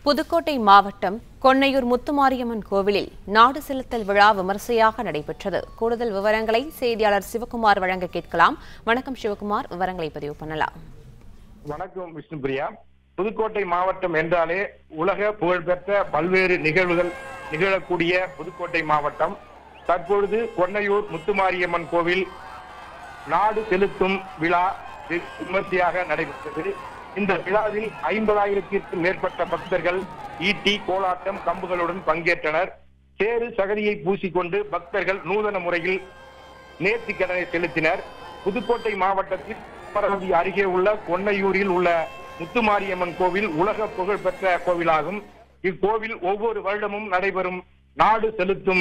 புதுக்கோட்டை மாவட்டம் கொன்னையூர் முத்துமாரியம்மன் கோவிலில் நாடு செலுத்தல் விழா விமர்சையாக நடைபெற்றது கூடுதல் விவரங்களை செய்தியாளர் சிவகுமார் வழங்க கேட்கலாம் வணக்கம் சிவகுமார் விவரங்களை பதிவு பண்ணலாம் வணக்கம் விஷ்ணுபிரியா புதுக்கோட்டை மாவட்டம் என்றாலே உலக புகழ்பெற்ற பல்வேறு நிகழ்வுகள் நிகழக்கூடிய புதுக்கோட்டை மாவட்டம் தற்பொழுது கொன்னையூர் முத்துமாரியம்மன் கோவில் நாடு செலுத்தும் விழா வெகு விமர்சையாக நடைபெற்றது இந்த விழாவில் ஐம்பதாயிரத்திற்கும் மேற்பட்ட பக்தர்கள் ஈட்டி கோலாட்டம் கம்புகளுடன் பங்கேற்றனர் சேறு சகதியை பூசிக்கொண்டு பக்தர்கள் நூதன முறையில் நேர்த்திக்கடனை செலுத்தினர் புதுக்கோட்டை மாவட்டத்தில் அமராவதி அருகே உள்ள கொன்னையூரில் உள்ள முத்துமாரியம்மன் கோவில் உலக புகழ்பெற்ற கோவிலாகும் இக்கோவில் ஒவ்வொரு வருடமும் நடைபெறும் நாடு செலுத்தும்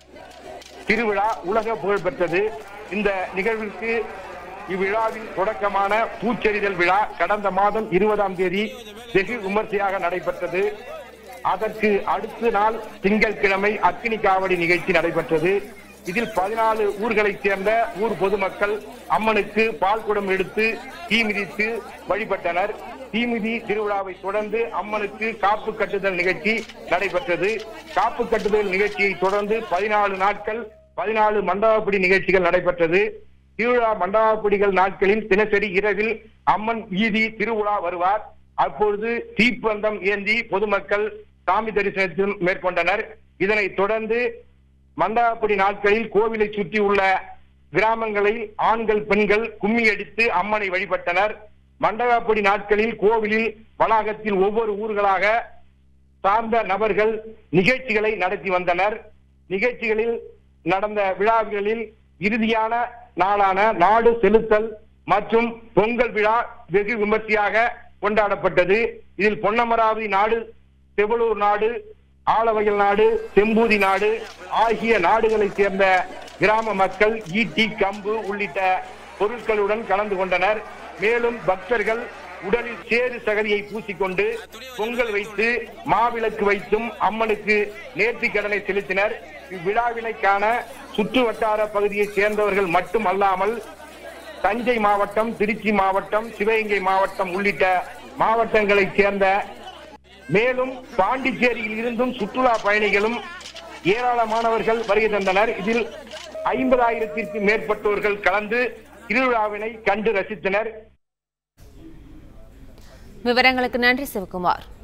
திருவிழா உலக புகழ் பெற்றது இந்த நிகழ்விற்கு இவ்விழாவின் தொடக்கமான பூச்செறிதல் விழா கடந்த மாதம் இருபதாம் தேதி வெகு விமர்சையாக நடைபெற்றது அதற்கு அடுத்த நாள் திங்கட்கிழமை அக்கினி காவடி நிகழ்ச்சி நடைபெற்றது இதில் பதினாலு ஊர்களைச் சேர்ந்த ஊர் பொதுமக்கள் அம்மனுக்கு பால் குடம் எடுத்து தீ மிதித்து வழிபட்டனர் தீமிதி திருவிழாவை தொடர்ந்து அம்மனுக்கு காப்பு கட்டுதல் நிகழ்ச்சி நடைபெற்றது காப்பு கட்டுதல் நிகழ்ச்சியை தொடர்ந்து பதினாலு நாட்கள் பதினாலு மண்டபப்படி நிகழ்ச்சிகள் நடைபெற்றது திருவிழா மண்டபப்படிகள் நாட்களில் தினசரி இரவில் அம்மன் வீதி திருவிழா வருவார் அப்பொழுது தீப்பந்தம் ஏந்தி பொதுமக்கள் சாமி தரிசனத்தில் மேற்கொண்டனர் இதனைத் தொடர்ந்து மண்டபப்படி நாட்களில் கோவிலை சுற்றி உள்ள கிராமங்களில் ஆண்கள் பெண்கள் கும்மி அடித்து அம்மனை வழிபட்டனர் மண்டபப்படி நாட்களில் கோவிலில் வளாகத்தில் ஒவ்வொரு ஊர்களாக சார்ந்த நபர்கள் நிகழ்ச்சிகளை நடத்தி வந்தனர் நிகழ்ச்சிகளில் நடந்த விழாக்களில் இறுதியான நாளான நாடு செலுத்தல் மற்றும் பொங்கல் விழா வெகு விமர்சையாக கொண்டாடப்பட்டது இதில் பொன்னமராவதி நாடு செவலூர் நாடு ஆலவயல் நாடு செம்பூதி நாடு ஆகிய நாடுகளைச் சேர்ந்த கிராம மக்கள் ஈட்டி கம்பு உள்ளிட்ட பொருட்களுடன் கலந்து கொண்டனர் மேலும் பக்தர்கள் உடலில் சேறு சகதியை பூசிக்கொண்டு பொங்கல் வைத்து மாவிளக்கு வைத்தும் அம்மனுக்கு நேர்த்தி கடனை செலுத்தினர் இவ்விழாவினை காண சுற்று வட்டார பகுதியைச் சேர்ந்தவர்கள் மட்டும் அல்லாமல் தஞ்சை மாவட்டம் திருச்சி மாவட்டம் சிவகங்கை மாவட்டம் உள்ளிட்ட மாவட்டங்களைச் சேர்ந்த மேலும் பாண்டிச்சேரியில் இருந்தும் சுற்றுலா பயணிகளும் ஏராளமானவர்கள் வருகை தந்தனர் இதில் ஐம்பதாயிரத்திற்கு மேற்பட்டோர்கள் கலந்து திருவிழாவினை கண்டு ரசித்தனர் விவரங்களுக்கு நன்றி சிவகுமார்